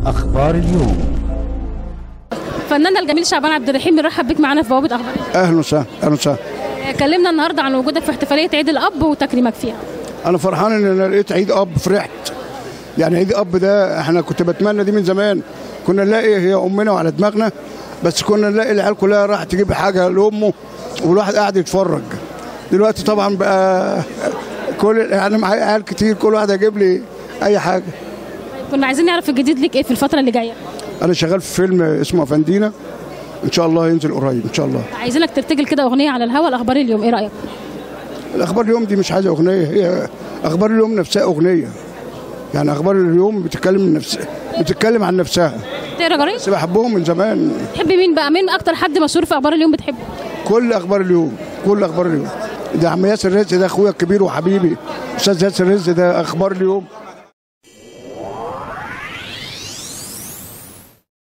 أخبار اليوم فناننا الجميل شعبان عبد الرحيم بنرحب بك معانا في بوابه اخبار اهلا وسهلا اهلا وسهلا آه، كلمنا النهارده عن وجودك في احتفاليه عيد الاب وتكريمك فيها انا فرحان ان انا لقيت عيد اب فرحت يعني عيد اب ده احنا كنت بتمنى دي من زمان كنا نلاقي هي امنا وعلى دماغنا بس كنا نلاقي العيال كلها راح تجيب حاجه لامه والواحد قاعد يتفرج دلوقتي طبعا بقى كل يعني معايا عيال كتير كل واحد هيجيب لي اي حاجه كنا عايزين نعرف الجديد ليك ايه في الفتره اللي جايه انا شغال في فيلم اسمه افندينا ان شاء الله ينزل قريب ان شاء الله عايزينك ترتجل كده اغنيه على الهوا الاخبار اليوم ايه رايك الاخبار اليوم دي مش عايزه اغنيه هي اخبار اليوم نفسها اغنيه يعني اخبار اليوم بتتكلم من نفسها بتتكلم عن نفسها تقرا جرايد بس بحبهم من زمان تحب مين بقى مين اكتر حد مشهور في اخبار اليوم بتحبه كل اخبار اليوم كل اخبار اليوم ده عم ياسر رزق ده اخويا الكبير وحبيبي استاذ ياسر رزق ده اخبار اليوم